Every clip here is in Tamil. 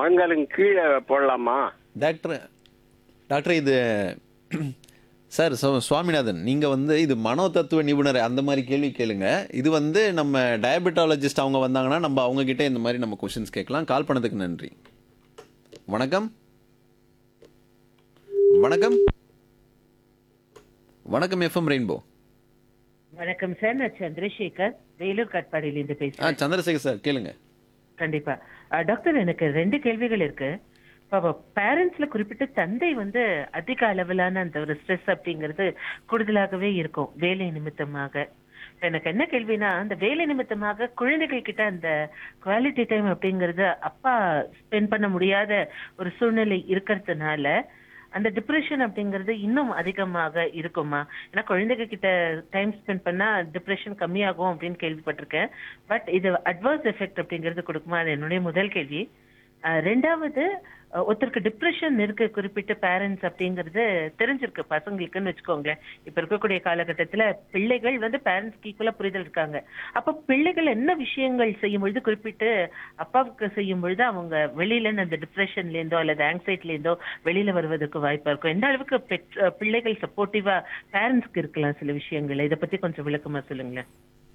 முழங்காலுக்கு கீழே போடலாமா டாக்டர் டாக்டர் இது சார் சு- சுவாமிநாதன் நீங்கள் வந்து இது மனோ தத்துவ நிபுணர் அந்த மாதிரி கேள்வி கேளுங்க இது வந்து நம்ம டயபெட்டாலஜிஸ்ட் அவங்க வந்தாங்கன்னா நம்ம அவங்க கிட்ட இந்த மாதிரி நம்ம கொஷின்ஸ் கேட்கலாம் கால் பண்ணதுக்கு நன்றி வணக்கம் வணக்கம் வணக்கம் எஃப்எம் ரெயின்போ வணக்கம் சார் நான் சந்திரசேகர் வேலூர் காட்பாடியிலிருந்து ஆ பேசுறேன் சந்திரசேகர் சார் கேளுங்க கண்டிப்பா அஹ், டாக்டர் எனக்கு ரெண்டு கேள்விகள் இருக்கு பேரண்ட்ஸ்ல குறிப்பிட்டு தந்தை வந்து அதிக அளவிலான அந்த ஒரு ஸ்ட்ரெஸ் அப்படிங்கிறது கூடுதலாகவே இருக்கும் வேலை நிமித்தமாக எனக்கு என்ன கேள்வினா அந்த வேலை நிமித்தமாக குழந்தைகள் கிட்ட அந்த குவாலிட்டி டைம் அப்படிங்கறது அப்பா ஸ்பெண்ட் பண்ண முடியாத ஒரு சூழ்நிலை இருக்கிறதுனால அந்த டிப்ரெஷன் அப்படிங்கிறது இன்னும் அதிகமாக இருக்குமா ஏன்னா குழந்தைங்க கிட்ட டைம் ஸ்பெண்ட் பண்ணா டிப்ரெஷன் கம்மியாகும் அப்படின்னு கேள்விப்பட்டிருக்கேன் பட் இது அட்வர்ஸ் எஃபெக்ட் அப்படிங்கிறது கொடுக்குமா அது என்னுடைய முதல் கேள்வி அஹ் ரெண்டாவது அஹ் ஒருத்தருக்கு டிப்ரெஷன் இருக்கு குறிப்பிட்ட பேரண்ட்ஸ் அப்படிங்கிறது தெரிஞ்சிருக்கு பசங்களுக்குன்னு வச்சுக்கோங்களேன் இப்ப இருக்கக்கூடிய காலகட்டத்துல பிள்ளைகள் வந்து பேரண்ட்ஸ்க்கு ஈக்குவலா புரிதல் இருக்காங்க அப்ப பிள்ளைகள் என்ன விஷயங்கள் செய்யும் பொழுது குறிப்பிட்டு அப்பாவுக்கு செய்யும் பொழுது அவங்க வெளியில இருந்து அந்த டிப்ரெஷன்ல இருந்தோ அல்லது ஆங்ஸைட்டில இருந்தோ வெளியில வருவதற்கு வாய்ப்பா இருக்கும் எந்த அளவுக்கு பெற்ற பிள்ளைகள் சப்போர்ட்டிவா பேரண்ட்ஸ்க்கு இருக்கலாம் சில விஷயங்கள் இதை பத்தி கொஞ்சம் விளக்கமா சொல்லுங்களேன்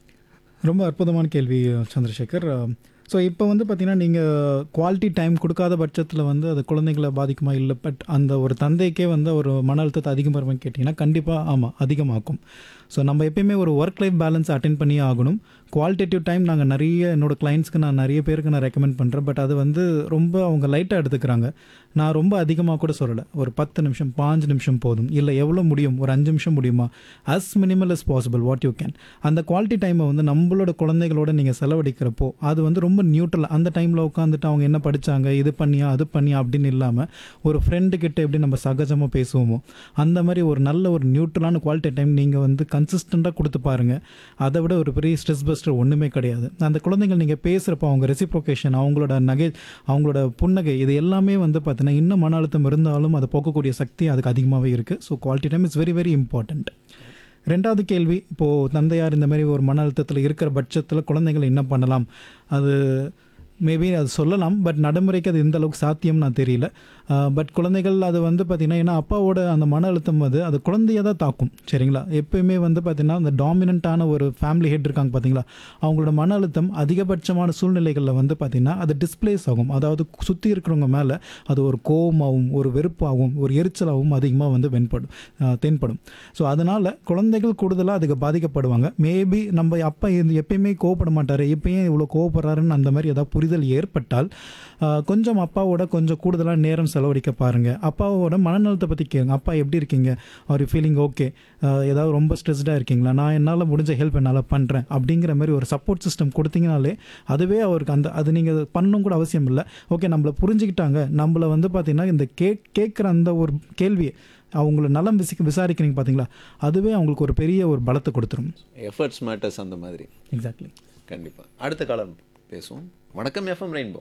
ரொம்ப அற்புதமான கேள்வி சந்திரசேகர் ஸோ இப்போ வந்து பார்த்தீங்கன்னா நீங்கள் குவாலிட்டி டைம் கொடுக்காத பட்சத்தில் வந்து அது குழந்தைங்களை பாதிக்குமா இல்லை பட் அந்த ஒரு தந்தைக்கே வந்து ஒரு மன அழுத்தத்தை அதிகமாக கேட்டிங்கன்னா கண்டிப்பாக ஆமாம் அதிகமாக்கும் ஸோ நம்ம எப்பயுமே ஒரு ஒர்க் லைஃப் பேலன்ஸ் அட்டென்ட் பண்ணியே ஆகணும் குவாலிட்டேட்டிவ் டைம் நாங்கள் நிறைய என்னோட கிளைண்ட்ஸ்க்கு நான் நிறைய பேருக்கு நான் ரெக்கமெண்ட் பண்ணுறேன் பட் அது வந்து ரொம்ப அவங்க லைட்டாக எடுத்துக்கிறாங்க நான் ரொம்ப அதிகமாக கூட சொல்லலை ஒரு பத்து நிமிஷம் பாஞ்சு நிமிஷம் போதும் இல்லை எவ்வளோ முடியும் ஒரு அஞ்சு நிமிஷம் முடியுமா as minimal as possible what you can அந்த குவாலிட்டி டைமை வந்து நம்மளோட குழந்தைகளோட நீங்கள் செலவழிக்கிறப்போ அது வந்து ரொம்ப நியூட்ரல் அந்த டைமில் உட்காந்துட்டு அவங்க என்ன படித்தாங்க இது பண்ணியா அது பண்ணியா அப்படின்னு இல்லாமல் ஒரு ஃப்ரெண்டு கிட்ட எப்படி நம்ம சகஜமாக பேசுவோமோ அந்த மாதிரி ஒரு நல்ல ஒரு நியூட்ரலான குவாலிட்டி டைம் நீங்கள் வந்து கன்சிஸ்டண்ட்டாக கொடுத்து பாருங்கள் அதை விட ஒரு பெரிய ஸ்ட்ரெஸ் பஸ்டர் ஒன்றுமே கிடையாது அந்த குழந்தைகள் நீங்கள் பேசுகிறப்போ அவங்க ரெசிப்ரோகேஷன் அவங்களோட நகை அவங்களோட புன்னகை இது எல்லாமே வந்து பார்த்தீங்கன்னா இன்னும் மன அழுத்தம் இருந்தாலும் அதை போக்கக்கூடிய சக்தி அதுக்கு அதிகமாகவே இருக்குது so quality time is very very important ரெண்டாவது கேள்வி இப்போது தந்தையார் இந்த மாதிரி ஒரு மன அழுத்தத்தில் இருக்கிற பட்சத்தில் குழந்தைகள் என்ன பண்ணலாம் அது மேபி அது சொல்லலாம் பட் நடைமுறைக்கு அது எந்த அளவுக்கு சாத்தியம் நான் தெரியல பட் குழந்தைகள் அது வந்து பார்த்திங்கன்னா ஏன்னா அப்பாவோட அந்த மன அழுத்தம் வந்து அது குழந்தைய தான் தாக்கும் சரிங்களா எப்பயுமே வந்து பார்த்திங்கன்னா அந்த டாமினண்ட்டான ஒரு ஃபேமிலி ஹெட் இருக்காங்க பார்த்தீங்களா அவங்களோட மன அழுத்தம் அதிகபட்சமான சூழ்நிலைகளில் வந்து பார்த்திங்கன்னா அது டிஸ்பிளேஸ் ஆகும் அதாவது சுற்றி இருக்கிறவங்க மேலே அது ஒரு கோபமாகவும் ஒரு வெறுப்பாகவும் ஒரு எரிச்சலாகவும் அதிகமாக வந்து வெண்படும் அஹ், தென்படும் ஸோ அதனால் குழந்தைகள் கூடுதலாக அதுக்கு பாதிக்கப்படுவாங்க மேபி நம்ம அப்பா இது எப்பயுமே கோவப்பட மாட்டார் இப்போ ஏன் இவ்வளோ கோவப்படுறாருன்னு அந்த மாதிரி ஏதாவது புரிதல் ஏற்பட்டால் அஹ், கொஞ்சம் அப்பாவோட கொஞ்சம் கூடுதலாக நேரம் செலவழிக்க பாருங்கள் அப்பாவோட மனநலத்தை பற்றி கேளுங்க அப்பா எப்படி இருக்கீங்க அவர் ஃபீலிங் ஓகே ஏதாவது ரொம்ப ஸ்ட்ரெஸ்டாக இருக்கீங்களா நான் என்னால் முடிஞ்ச ஹெல்ப் என்னால் பண்ணுறேன் அப்படிங்கிற மாதிரி ஒரு சப்போர்ட் சிஸ்டம் கொடுத்தீங்கனாலே அதுவே அவருக்கு அந்த அது நீங்கள் பண்ணணும் கூட அவசியம் இல்லை ஓகே நம்மளை புரிஞ்சுக்கிட்டாங்க நம்மளை வந்து பார்த்திங்கன்னா இந்த கே கேட்குற அந்த ஒரு கேள்வி அவங்கள நலம் விசி விசாரிக்கிறீங்க பார்த்தீங்களா அதுவே அவங்களுக்கு ஒரு பெரிய ஒரு பலத்தை கொடுத்துரும் எஃபர்ட்ஸ் மேட்டர்ஸ் அந்த மாதிரி எக்ஸாக்ட்லி கண்டிப்பாக அடுத்த காலம் பேசுவோம் வணக்கம் எஃப்எம் ரெயின்போ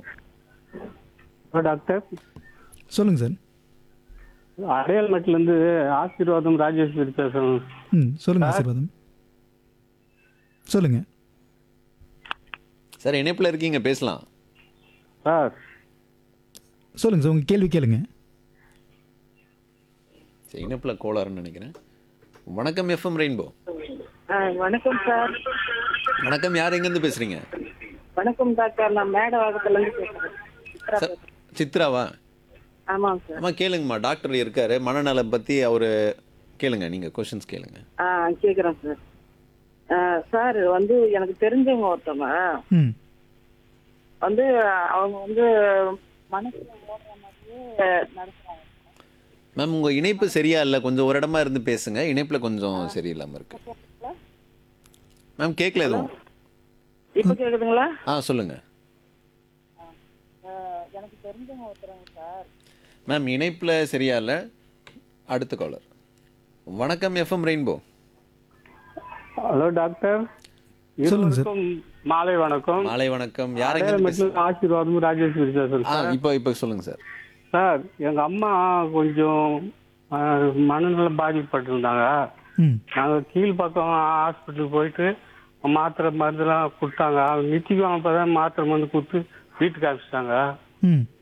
டாக்டர் சொல்லுங்கள் சார் அடையாளமட்டிலேருந்து ஆசீர்வாதம் ராஜேஸ்வரி பேசுகிறோம் ம் சொல்லுங்கள் ஆசீர்வாதம் சொல்லுங்கள் சார் இணைப்பில் இருக்கீங்க பேசலாம் சார் சொல்லுங்கள் சார் உங்கள் கேள்வி கேளுங்க சரி இணைப்பில் கோளாறுன்னு நினைக்கிறேன் வணக்கம் எஃப்எம் ரெயின்போ வணக்கம் சார் வணக்கம் யார் எங்கேருந்து பேசுகிறீங்க வணக்கம் டாக்டர் நான் மேடவாக்கத்துல இருந்து பேசுறேன் சார் சித்ராவா ஆமாம் சார் அம்மா கேளுங்கம்மா டாக்டர் இருக்காரு மனநலம் பற்றி அவர் கேளுங்க நீங்கள் கொஷின்ஸ் கேளுங்க ஆ கேக்குறேன் சார் ஆ, சார் வந்து எனக்கு தெரிஞ்சவங்க ஒருத்தவங்க ம் வந்து அவங்க வந்து மனசுல ஓடுற மாதிரியே நடத்துறாங்க மேம் உங்கள் இணைப்பு சரியா இல்லை கொஞ்சம் ஒரு இடமா இருந்து பேசுங்க இணைப்பில் கொஞ்சம் சரியில்லாமல் இருக்கு மேம் கேட்கல எதுவும் இப்ப கேக்குதுங்களா ஆ சொல்லுங்கள் ஆ, எனக்கு தெரிஞ்சவங்க ஒருத்தவங்க சார் மேம் இணைப்பில் சரியா இல்லை அடுத்த காலர் வணக்கம் எஃப்எம் ரெயின்போ ஹலோ டாக்டர் சொல்லுங்க சார். இருவருக்கும் மாலை வணக்கம் மாலை வணக்கம் யார் எங்கேருந்து பேசுறீங்க அடையாளமட்டில் ஆசீர்வாதம் ராஜேஸ்வரி பேசுகிறேன் ஆ இப்போ இப்போ சொல்லுங்க சார் சார் எங்க அம்மா கொஞ்சம் ஆஹ், மனநல பாதிக்கப்பட்டிருந்தாங்க ம் நாங்க கீழ்பக்கம் ஹாஸ்பிட்டலுக்கு போயிட்டு மாத்திரை மருந்துலாம் கொடுத்தாங்க நித்தியம் அப்பதான் மாத்திரை மருந்து கொடுத்து வீட்டுக்கு அனுப்பிச்சிட்டாங்க ம்